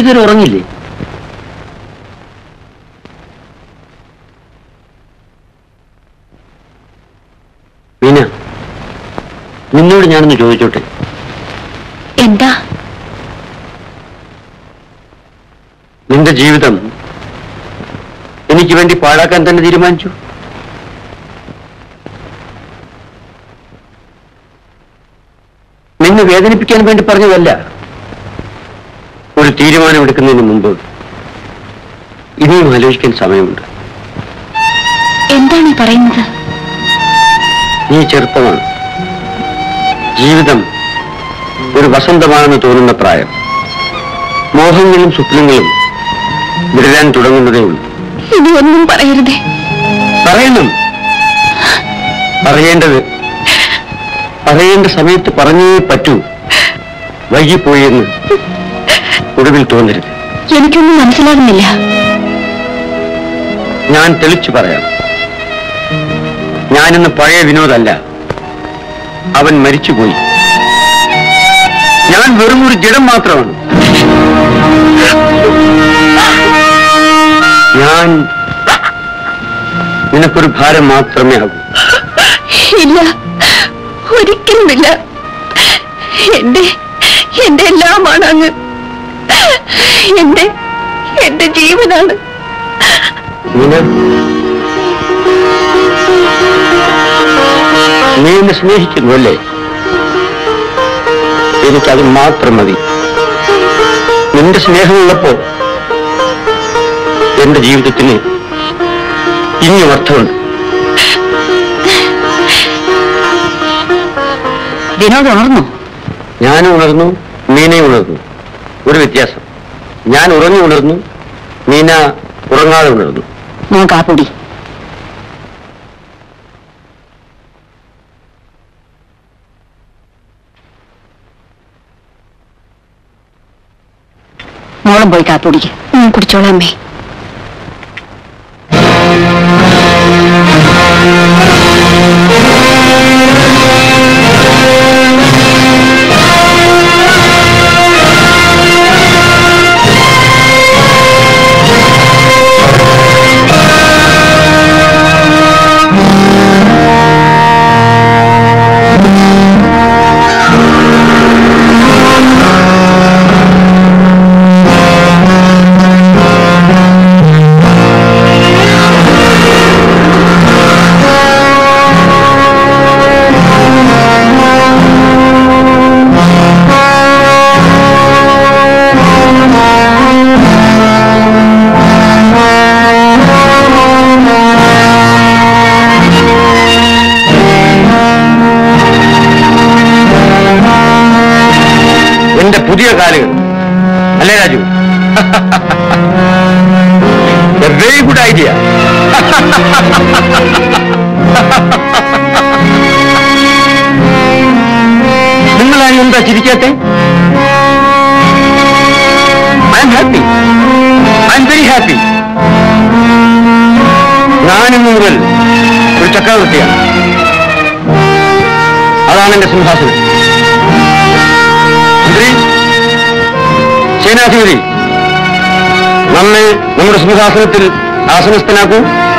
ഇതുവരെ ഉറങ്ങില്ലേ മീന നിന്നോട് ഞാനൊന്ന് ചോദിച്ചോട്ടെ എന്താ നിന്റെ ജീവിതം എനിക്ക് വേണ്ടി പാഴാക്കാൻ തന്നെ തീരുമാനിച്ചു നിന്നെ വേദനിപ്പിക്കാൻ വേണ്ടി പറഞ്ഞതല്ല ഒരു തീരുമാനമെടുക്കുന്നതിന് മുമ്പ് ഇനിയും ആലോചിക്കാൻ സമയമുണ്ട് എന്താണ് ഈ പറയുന്നത് നീ ചെറുപ്പമാണ് ജീവിതം ഒരു വസന്തമാണെന്ന് തോന്നുന്ന പ്രായം മോഹങ്ങളും സ്വപ്നങ്ങളും വിടരാൻ തുടങ്ങുന്നതേ ഉള്ളൂ ഇനി ഒന്നും പറയരുതേ പറയണം പറയേണ്ടത് പറയേണ്ട സമയത്ത് പറഞ്ഞേ പറ്റൂ വൈകിപ്പോയെന്ന് ഒടുവിൽ തോന്നരുത് എനിക്കൊന്നും മനസ്സിലാകുന്നില്ല ഞാൻ തെളിച്ചു പറയാം ഞാനിന്ന് പഴയ വിനോദല്ല അവൻ മരിച്ചുപോയി ഞാൻ വെറും ഒരു ജഡം മാത്രമാണ് ഞാൻ നിനക്കൊരു ഭാരം മാത്രമേ ആകൂ ഇല്ല ഒരിക്കലുമില്ല എന്റെ എന്റെ എല്ലാമാണ് അങ്ങ് എന്റെ എന്റെ ജീവനാണ് നീന നീ എന്നെ സ്നേഹിക്കുന്നു അല്ലേ എനിക്കത് മാത്രം മതി നിന്റെ സ്നേഹമുള്ളപ്പോ എന്റെ ജീവിതത്തിന് ഇനിയും അർത്ഥമുണ്ട് വിനോദ് ഉണർന്നു ഞാൻ ഉണർന്നു മീനയും ഉണർന്നു ഒരു വ്യത്യാസം ഞാൻ ഉറങ്ങി ഉണർന്നു മീന ഉറങ്ങാതെ ഉണർന്നു ഞാൻ കാപ്പുടി മോളും പോയി കാപ്പുടിക്ക് കുടിച്ചോളാം അമ്മേ എന്റെ പുതിയ കാലുകൾ അല്ലേ രാജു വെരി ഗുഡ് ഐഡിയ നിങ്ങളായി എന്താ ചിരിക്കാത്തെ I'm happy I'm very happy ഞാനിന്ന് മുതൽ ഒരു ചക്രവർത്തിയാണ് അതാണ് എന്റെ സിംഹാസനം മന്ത്രി സേനാധിപതി നമ്മെ നമ്മുടെ സിംഹാസനത്തിൽ ആസനസ്ഥനാക്കൂ